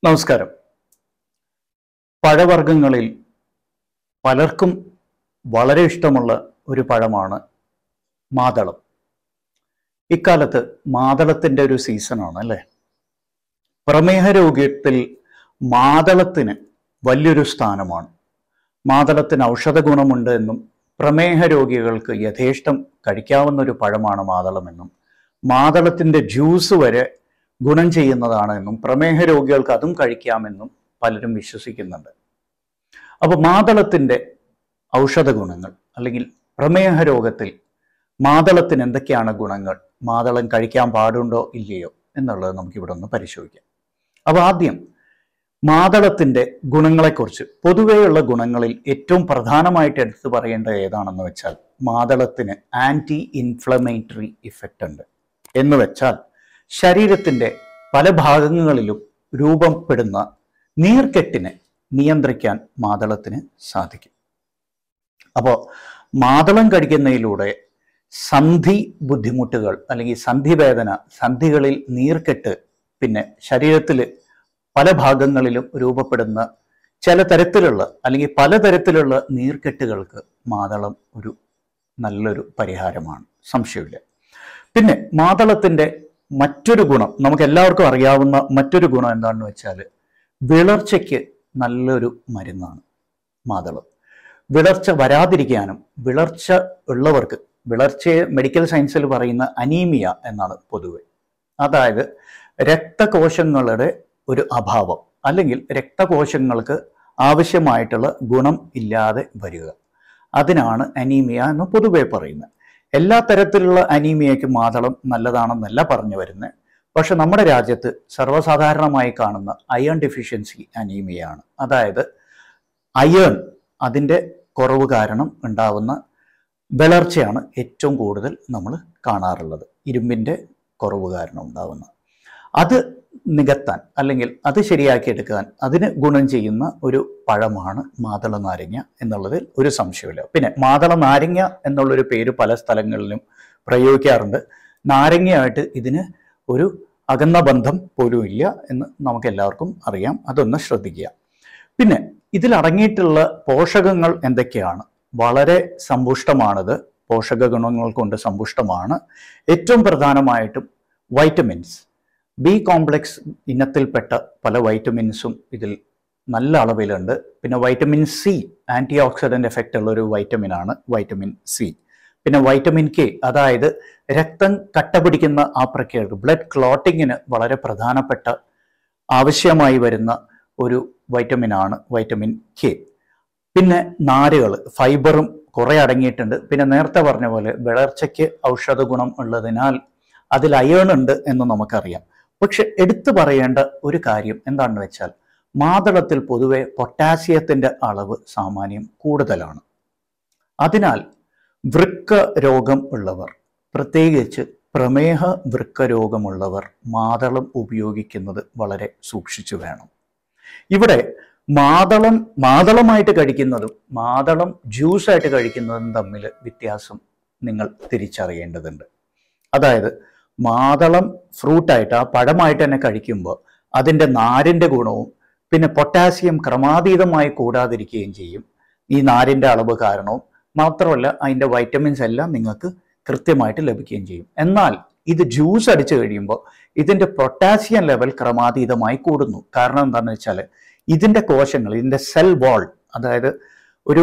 നമസ്കാരം പഴവർഗ്ഗങ്ങളിൽ പലർക്കും വളരെ ഇഷ്ടമുള്ള ഒരു പഴമാണ് മാതളം ഇക്കാലത്ത് മാതളത്തിൻ്റെ ഒരു സീസണാണ് അല്ലേ പ്രമേഹ രോഗത്തിൽ മാതളത്തിന് വലിയൊരു സ്ഥാനമാണ് മാതളത്തിന് ഔഷധ ഗുണമുണ്ട് എന്നും പ്രമേഹ രോഗികൾക്ക് യഥേഷ്ടം കഴിക്കാവുന്ന ഒരു പഴമാണ് മാതളമെന്നും മാതളത്തിൻ്റെ ജ്യൂസ് വരെ ഗുണം ചെയ്യുന്നതാണ് എന്നും പ്രമേഹ രോഗികൾക്ക് അതും കഴിക്കാമെന്നും പലരും വിശ്വസിക്കുന്നുണ്ട് അപ്പോൾ മാതളത്തിൻ്റെ ഔഷധ ഗുണങ്ങൾ അല്ലെങ്കിൽ പ്രമേഹ രോഗത്തിൽ മാതളത്തിന് എന്തൊക്കെയാണ് ഗുണങ്ങൾ മാതളം കഴിക്കാൻ പാടുണ്ടോ ഇല്ലയോ എന്നുള്ളത് നമുക്കിവിടെ ഒന്ന് പരിശോധിക്കാം അപ്പോൾ ആദ്യം മാതളത്തിൻ്റെ ഗുണങ്ങളെക്കുറിച്ച് പൊതുവെയുള്ള ഗുണങ്ങളിൽ ഏറ്റവും പ്രധാനമായിട്ട് എടുത്തു പറയേണ്ടത് ഏതാണെന്ന് വെച്ചാൽ മാതളത്തിന് ആൻറ്റി ഇൻഫ്ലമേറ്ററി ഇഫക്റ്റ് ഉണ്ട് എന്ന് വെച്ചാൽ ശരീരത്തിൻ്റെ പല ഭാഗങ്ങളിലും രൂപപ്പെടുന്ന നീർക്കെട്ടിനെ നിയന്ത്രിക്കാൻ മാതളത്തിന് സാധിക്കും അപ്പോൾ മാതളം കഴിക്കുന്നതിലൂടെ സന്ധി ബുദ്ധിമുട്ടുകൾ അല്ലെങ്കിൽ സന്ധിവേദന സന്ധികളിൽ നീർക്കെട്ട് പിന്നെ ശരീരത്തിൽ പല ഭാഗങ്ങളിലും രൂപപ്പെടുന്ന ചില തരത്തിലുള്ള അല്ലെങ്കിൽ പലതരത്തിലുള്ള നീർക്കെട്ടുകൾക്ക് മാതളം ഒരു നല്ലൊരു പരിഹാരമാണ് സംശയമില്ല പിന്നെ മാതളത്തിൻ്റെ മറ്റൊരു ഗുണം നമുക്ക് എല്ലാവർക്കും അറിയാവുന്ന മറ്റൊരു ഗുണം എന്താണെന്ന് വെച്ചാൽ വിളർച്ചയ്ക്ക് നല്ലൊരു മരുന്നാണ് മാതളം വിളർച്ച വരാതിരിക്കാനും വിളർച്ച ഉള്ളവർക്ക് വിളർച്ചയെ മെഡിക്കൽ സയൻസിൽ പറയുന്ന അനീമിയ എന്നാണ് പൊതുവെ അതായത് രക്തകോശങ്ങളുടെ ഒരു അഭാവം അല്ലെങ്കിൽ രക്തകോശങ്ങൾക്ക് ആവശ്യമായിട്ടുള്ള ഗുണം ഇല്ലാതെ വരിക അതിനാണ് അനീമിയ എന്ന് പൊതുവെ പറയുന്നത് എല്ലാ തരത്തിലുള്ള അനീമിയയ്ക്കും മാതളം നല്ലതാണെന്നല്ല പറഞ്ഞു വരുന്നത് പക്ഷെ നമ്മുടെ രാജ്യത്ത് സർവ്വസാധാരണമായി കാണുന്ന അയൺ ഡെഫിഷ്യൻസി അനീമിയയാണ് അതായത് അയൺ അതിൻ്റെ കുറവ് കാരണം ഉണ്ടാവുന്ന വിളർച്ചയാണ് ഏറ്റവും കൂടുതൽ നമ്മൾ കാണാറുള്ളത് ഇരുമ്പിൻ്റെ കുറവ് കാരണം ഉണ്ടാവുന്ന അത് നികത്താൻ അല്ലെങ്കിൽ അത് ശരിയാക്കിയെടുക്കാൻ അതിന് ഗുണം ചെയ്യുന്ന ഒരു പഴമാണ് മാതള നാരങ്ങ എന്നുള്ളതിൽ ഒരു സംശയമില്ല പിന്നെ മാതള നാരങ്ങ എന്നുള്ളൊരു പേര് പല സ്ഥലങ്ങളിലും പ്രയോഗിക്കാറുണ്ട് നാരങ്ങയായിട്ട് ഇതിന് ഒരു അകന്ന ബന്ധം പോലും ഇല്ല എന്ന് നമുക്ക് എല്ലാവർക്കും അറിയാം അതൊന്ന് ശ്രദ്ധിക്കുക പിന്നെ ഇതിൽ അടങ്ങിയിട്ടുള്ള പോഷകങ്ങൾ എന്തൊക്കെയാണ് വളരെ സമ്പുഷ്ടമാണിത് പോഷക ഗുണങ്ങൾ കൊണ്ട് സമ്പുഷ്ടമാണ് ഏറ്റവും പ്രധാനമായിട്ടും വൈറ്റമിൻസ് ബി കോംപ്ലക്സ് ഇനത്തിൽപ്പെട്ട പല വൈറ്റമിൻസും ഇതിൽ നല്ല അളവിലുണ്ട് പിന്നെ vitamin C antioxidant effect ഉള്ള ഒരു വൈറ്റമിനാണ് വൈറ്റമിൻ സി പിന്നെ വൈറ്റമിൻ കെ അതായത് രക്തം കട്ട പിടിക്കുന്ന ആ പ്രക്രിയ ബ്ലഡ് ക്ലോട്ടിങ്ങിന് വളരെ പ്രധാനപ്പെട്ട ആവശ്യമായി വരുന്ന ഒരു വൈറ്റമിനാണ് വൈറ്റമിൻ കെ പിന്നെ നാരുകൾ ഫൈബറും കുറേ അടങ്ങിയിട്ടുണ്ട് പിന്നെ നേരത്തെ പറഞ്ഞ പോലെ വിളർച്ചയ്ക്ക് ഔഷധ ഗുണം ഉള്ളതിനാൽ അതിൽ അയേൺ ഉണ്ട് എന്ന് നമുക്കറിയാം പക്ഷെ എടുത്തു പറയേണ്ട ഒരു കാര്യം എന്താണെന്ന് വെച്ചാൽ മാതളത്തിൽ പൊതുവെ പൊട്ടാസ്യത്തിന്റെ അളവ് സാമാന്യം കൂടുതലാണ് അതിനാൽ വൃക്ക രോഗം ഉള്ളവർ പ്രത്യേകിച്ച് പ്രമേഹ വൃക്ക രോഗമുള്ളവർ മാതളം ഉപയോഗിക്കുന്നത് വളരെ സൂക്ഷിച്ചു വേണം ഇവിടെ മാതളം മാതളമായിട്ട് കഴിക്കുന്നതും മാതളം ജ്യൂസായിട്ട് കഴിക്കുന്നതും തമ്മിൽ വ്യത്യാസം നിങ്ങൾ തിരിച്ചറിയേണ്ടതുണ്ട് അതായത് മാതളം ഫ്രൂട്ടായിട്ട് ആ പഴമായിട്ട് തന്നെ കഴിക്കുമ്പോൾ അതിൻ്റെ നാരിൻ്റെ ഗുണവും പിന്നെ പൊട്ടാസ്യം ക്രമാതീതമായി കൂടാതിരിക്കുകയും ചെയ്യും ഈ നാരിൻ്റെ അളവ് കാരണവും മാത്രമല്ല അതിൻ്റെ വൈറ്റമിൻസ് എല്ലാം നിങ്ങൾക്ക് കൃത്യമായിട്ട് ലഭിക്കുകയും ചെയ്യും എന്നാൽ ഇത് ജ്യൂസ് അടിച്ചു കഴിയുമ്പോൾ ഇതിൻ്റെ പൊട്ടാസ്യം ലെവൽ ക്രമാതീതമായി കൂടുന്നു കാരണം എന്താണെന്ന് വെച്ചാൽ ഇതിൻ്റെ കോശങ്ങൾ ഇതിൻ്റെ സെൽ വാൾ അതായത് ഒരു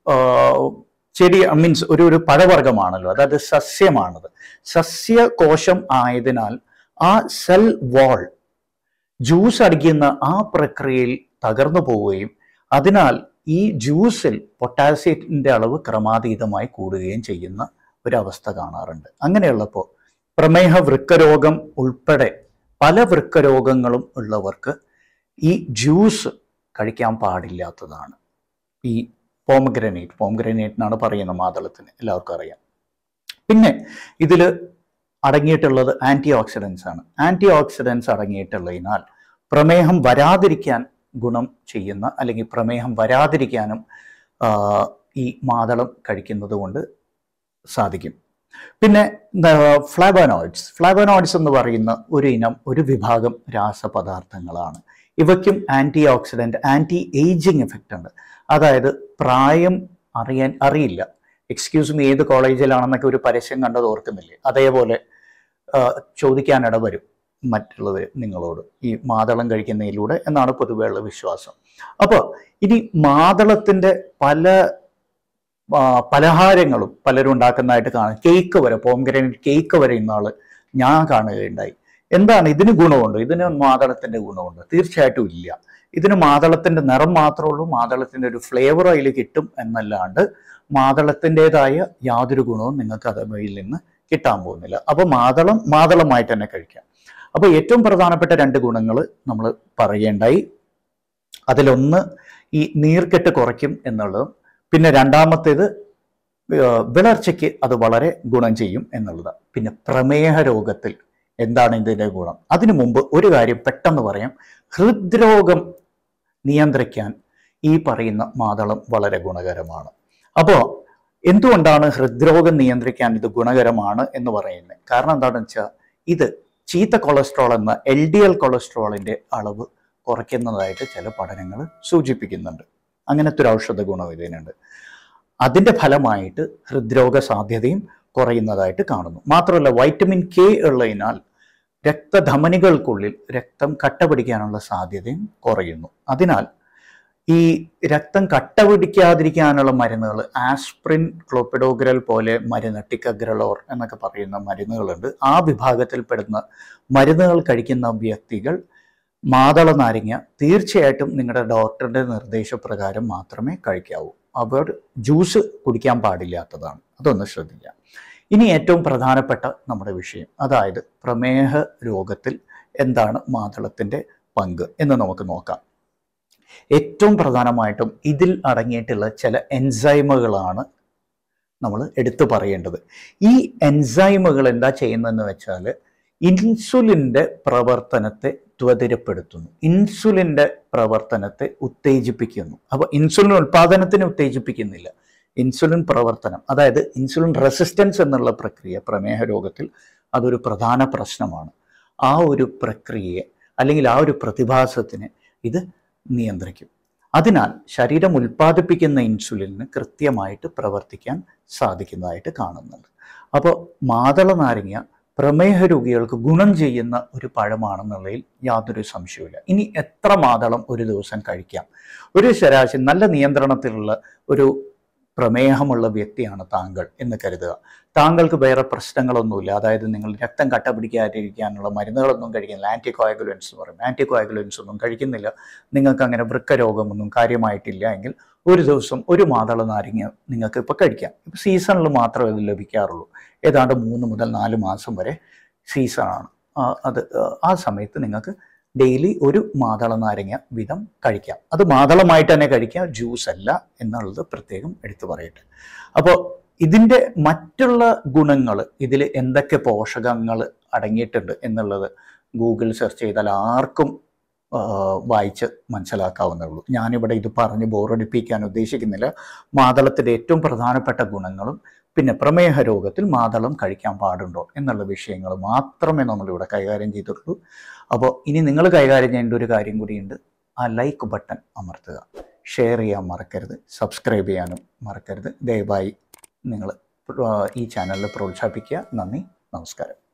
ചെടി മീൻസ് ഒരു ഒരു പഴവർഗ്ഗമാണല്ലോ അതായത് സസ്യമാണത് സസ്യകോശം ആയതിനാൽ ആ സെൽ വാൾ ജ്യൂസ് അടിക്കുന്ന ആ പ്രക്രിയയിൽ തകർന്നു പോവുകയും അതിനാൽ ഈ ജ്യൂസിൽ പൊട്ടാസ്യത്തിൻ്റെ അളവ് ക്രമാതീതമായി കൂടുകയും ചെയ്യുന്ന ഒരവസ്ഥ കാണാറുണ്ട് അങ്ങനെയുള്ളപ്പോൾ പ്രമേഹ വൃക്കരോഗം ഉൾപ്പെടെ പല വൃക്കരോഗങ്ങളും ഉള്ളവർക്ക് ഈ ജ്യൂസ് കഴിക്കാൻ പാടില്ലാത്തതാണ് ഈ പോമഗ്രനേറ്റ് പോമഗ്രനേറ്റ് എന്നാണ് പറയുന്നത് മാതളത്തിന് എല്ലാവർക്കും അറിയാം പിന്നെ ഇതിൽ അടങ്ങിയിട്ടുള്ളത് ആൻറ്റി ഓക്സിഡൻസ് ആണ് ആൻറ്റി ഓക്സിഡൻസ് അടങ്ങിയിട്ടുള്ളതിനാൽ പ്രമേഹം വരാതിരിക്കാൻ ഗുണം ചെയ്യുന്ന അല്ലെങ്കിൽ പ്രമേഹം വരാതിരിക്കാനും ഈ മാതളം കഴിക്കുന്നത് കൊണ്ട് സാധിക്കും പിന്നെ ഫ്ലാവനോയിഡ്സ് ഫ്ലാവനോയിഡ്സ് എന്ന് പറയുന്ന ഒരു ഇനം ഒരു വിഭാഗം രാസപദാർത്ഥങ്ങളാണ് ഇവയ്ക്കും antioxidant anti ageing effect ഉണ്ട് അതായത് പ്രായം അറിയാൻ അറിയില്ല എക്സ്ക്യൂസ് മീ ഏത് കോളേജിലാണെന്നൊക്കെ ഒരു പരസ്യം കണ്ടത് ഓർക്കുന്നില്ലേ അതേപോലെ ആ, ചോദിക്കാനിട വരും മറ്റുള്ളവർ നിങ്ങളോട് ഈ മാതളം കഴിക്കുന്നതിലൂടെ എന്നാണ് പൊതുവെയുള്ള വിശ്വാസം അപ്പോൾ ഇനി മാതളത്തിൻ്റെ പല ആ, പലഹാരങ്ങളും പലരും ഉണ്ടാക്കുന്നതായിട്ട് കാണും കേക്ക് വരെ പോംഗ്രനൈറ്റ് കേക്ക് വരെ ഇന്നാള് ഞാൻ കാണുകയുണ്ടായി എന്താണ് ഇതിന് ഗുണമുണ്ട് ഇതിന് മാതളത്തിന്റെ ഗുണമുണ്ട് തീർച്ചയായിട്ടും ഇല്ല ഇതിന് മാതളത്തിന്റെ നിറം മാത്രമേ ഉള്ളൂ മാതളത്തിന്റെ ഒരു ഫ്ലേവർ അതിൽ കിട്ടും എന്നല്ലാണ്ട് മാതളത്തിൻ്റെതായ യാതൊരു ഗുണവും നിങ്ങൾക്ക് അതുവഴിയിൽ നിന്ന് കിട്ടാൻ പോകുന്നില്ല അപ്പൊ മാതളം മാതളമായിട്ട് തന്നെ കഴിക്കാം അപ്പൊ ഏറ്റവും പ്രധാനപ്പെട്ട രണ്ട് ഗുണങ്ങൾ നമ്മൾ പറയേണ്ടായി അതിലൊന്ന് ഈ നീർക്കെട്ട് കുറയ്ക്കും എന്നുള്ളതും പിന്നെ രണ്ടാമത്തേത് ഏർ വിളർച്ചയ്ക്ക് അത് വളരെ ഗുണം ചെയ്യും എന്നുള്ളതാണ് പിന്നെ പ്രമേഹ രോഗത്തിൽ എന്താണ് ഇതിന്റെ ഗുണം അതിനു മുമ്പ് ഒരു കാര്യം പെട്ടെന്ന് പറയാം ഹൃദ്രോഗം നിയന്ത്രിക്കാൻ ഈ പറയുന്ന മാതളം വളരെ ഗുണകരമാണ് അപ്പോൾ എന്തുകൊണ്ടാണ് ഹൃദ്രോഗം നിയന്ത്രിക്കാൻ ഇത് ഗുണകരമാണ് എന്ന് പറയുന്നത് കാരണം എന്താണെന്ന് വെച്ചാൽ ഇത് ചീത്ത കൊളസ്ട്രോൾ എന്ന എൽ ഡി എൽ കൊളസ്ട്രോളിന്റെ അളവ് കുറയ്ക്കുന്നതായിട്ട് ചില പഠനങ്ങൾ സൂചിപ്പിക്കുന്നുണ്ട് അങ്ങനത്തെ ഒരു ഔഷധ ഗുണം ഇതിനുണ്ട് അതിന്റെ ഫലമായിട്ട് ഹൃദ്രോഗ സാധ്യതയും കുറയുന്നതായിട്ട് കാണുന്നു മാത്രമല്ല വൈറ്റമിൻ കെ ഉള്ളതിനാൽ രക്തധമനികൾക്കുള്ളിൽ രക്തം കട്ട പിടിക്കാനുള്ള സാധ്യതയും കുറയുന്നു അതിനാൽ ഈ രക്തം കട്ട പിടിക്കാതിരിക്കാനുള്ള മരുന്നുകൾ ആസ്പ്രിൻ ക്ലോപ്പിഡോഗ്രൽ പോലെ മരുന്ന് ടിക്കഗ്രലോർ എന്നൊക്കെ പറയുന്ന മരുന്നുകളുണ്ട് ആ വിഭാഗത്തിൽപ്പെടുന്ന മരുന്നുകൾ കഴിക്കുന്ന വ്യക്തികൾ മാതള നാരങ്ങ തീർച്ചയായിട്ടും നിങ്ങളുടെ ഡോക്ടറുടെ നിർദ്ദേശപ്രകാരം മാത്രമേ കഴിക്കാവൂ അവർ ജ്യൂസ് കുടിക്കാൻ പാടില്ലാത്തതാണ് അതൊന്ന് ശ്രദ്ധിക്കാം ഇനി ഏറ്റവും പ്രധാനപ്പെട്ട നമ്മുടെ വിഷയം അതായത് പ്രമേഹ രോഗത്തിൽ എന്താണ് മാതളത്തിൻ്റെ പങ്ക് എന്ന് നമുക്ക് നോക്കാം ഏറ്റവും പ്രധാനമായിട്ടും ഇതിൽ അടങ്ങിയിട്ടുള്ള ചില എൻസൈമുകളാണ് നമ്മൾ എടുത്തു പറയേണ്ടത് ഈ എൻസൈമുകൾ എന്താ ചെയ്യുന്നതെന്ന് വെച്ചാൽ ഇൻസുലിൻ്റെ പ്രവർത്തനത്തെ ത്വരിതപ്പെടുത്തുന്നു ഇൻസുലിൻ്റെ പ്രവർത്തനത്തെ ഉത്തേജിപ്പിക്കുന്നു അപ്പോൾ ഇൻസുലിൻ ഉൽപാദനത്തിന് ഉത്തേജിപ്പിക്കുന്നില്ല ഇൻസുലിൻ പ്രവർത്തനം അതായത് ഇൻസുലിൻ റെസിസ്റ്റൻസ് എന്നുള്ള പ്രക്രിയ പ്രമേഹ രോഗത്തിൽ അതൊരു പ്രധാന പ്രശ്നമാണ് ആ ഒരു പ്രക്രിയയെ അല്ലെങ്കിൽ ആ ഒരു പ്രതിഭാസത്തിനെ ഇത് നിയന്ത്രിക്കും അതിനാൽ ശരീരം ഉൽപ്പാദിപ്പിക്കുന്ന ഇൻസുലിന് കൃത്യമായിട്ട് പ്രവർത്തിക്കാൻ സാധിക്കുന്നതായിട്ട് കാണുന്നുണ്ട് അപ്പോൾ മാതള നാരങ്ങ പ്രമേഹ രോഗികൾക്ക് ഗുണം ചെയ്യുന്ന ഒരു പഴമാണെന്നുള്ളതിൽ യാതൊരു സംശയവുമില്ല ഇനി എത്ര മാതളം ഒരു ദിവസം കഴിക്കാം ഒരു ശരാശരി നല്ല നിയന്ത്രണത്തിലുള്ള ഒരു പ്രമേഹമുള്ള വ്യക്തിയാണ് താങ്കൾ എന്ന് കരുതുക താങ്കൾക്ക് വേറെ പ്രശ്നങ്ങളൊന്നുമില്ല അതായത് നിങ്ങൾ രക്തം കട്ട പിടിക്കാതിരിക്കാനുള്ള മരുന്നുകളൊന്നും കഴിക്കുന്നില്ല ആൻറ്റി കോയഗുലൻസ് എന്ന് പറയും ആൻറ്റി കോയഗുലൻസ് ഒന്നും കഴിക്കുന്നില്ല നിങ്ങൾക്ക് അങ്ങനെ വൃക്ക രോഗമൊന്നും കാര്യമായിട്ടില്ല എങ്കിൽ ഒരു ദിവസം ഒരു മാതള നാരങ്ങ നിങ്ങൾക്ക് ഇപ്പോൾ കഴിക്കാം ഇപ്പോൾ സീസണിൽ മാത്രമേ ഇത് ലഭിക്കാറുള്ളൂ ഏതാണ്ട് മൂന്ന് മുതൽ നാല് മാസം വരെ സീസണാണ് ആ, അത് ആ സമയത്ത് നിങ്ങൾക്ക് ഡെയിലി ഒരു മാതള നാരങ്ങ വീതം കഴിക്കാം അത് മാതളമായിട്ട് തന്നെ കഴിക്കാം ജ്യൂസ് അല്ല എന്നുള്ളത് പ്രത്യേകം എടുത്തു പറയട്ടെ അപ്പോൾ ഇതിൻ്റെ മറ്റുള്ള ഗുണങ്ങൾ ഇതിൽ എന്തൊക്കെ പോഷകങ്ങൾ അടങ്ങിയിട്ടുണ്ട് എന്നുള്ളത് ഗൂഗിൾ സെർച്ച് ചെയ്താൽ ആർക്കും ആ, വായിച്ച് മനസ്സിലാക്കാവുന്നേ ഉള്ളൂ ഞാനിവിടെ ഇത് പറഞ്ഞ് ബോറടിപ്പിക്കാൻ ഉദ്ദേശിക്കുന്നില്ല മാതളത്തിൻ്റെ ഏറ്റവും പ്രധാനപ്പെട്ട ഗുണങ്ങളും പിന്നെ പ്രമേഹ രോഗത്തിൽ മാതളം കഴിക്കാൻ പാടുണ്ടോ എന്നുള്ള വിഷയങ്ങൾ മാത്രമേ നമ്മളിവിടെ കൈകാര്യം ചെയ്തിട്ടുള്ളൂ അപ്പോൾ ഇനി നിങ്ങൾ കൈകാര്യം ചെയ്യേണ്ട ഒരു കാര്യം കൂടിയുണ്ട് ആ ലൈക്ക് ബട്ടൺ അമർത്തുക ഷെയർ ചെയ്യാൻ മറക്കരുത് സബ്സ്ക്രൈബ് ചെയ്യാനും മറക്കരുത് ദയവായി നിങ്ങൾ ഈ ചാനലിൽ പ്രോത്സാഹിപ്പിക്കുക നന്ദി നമസ്കാരം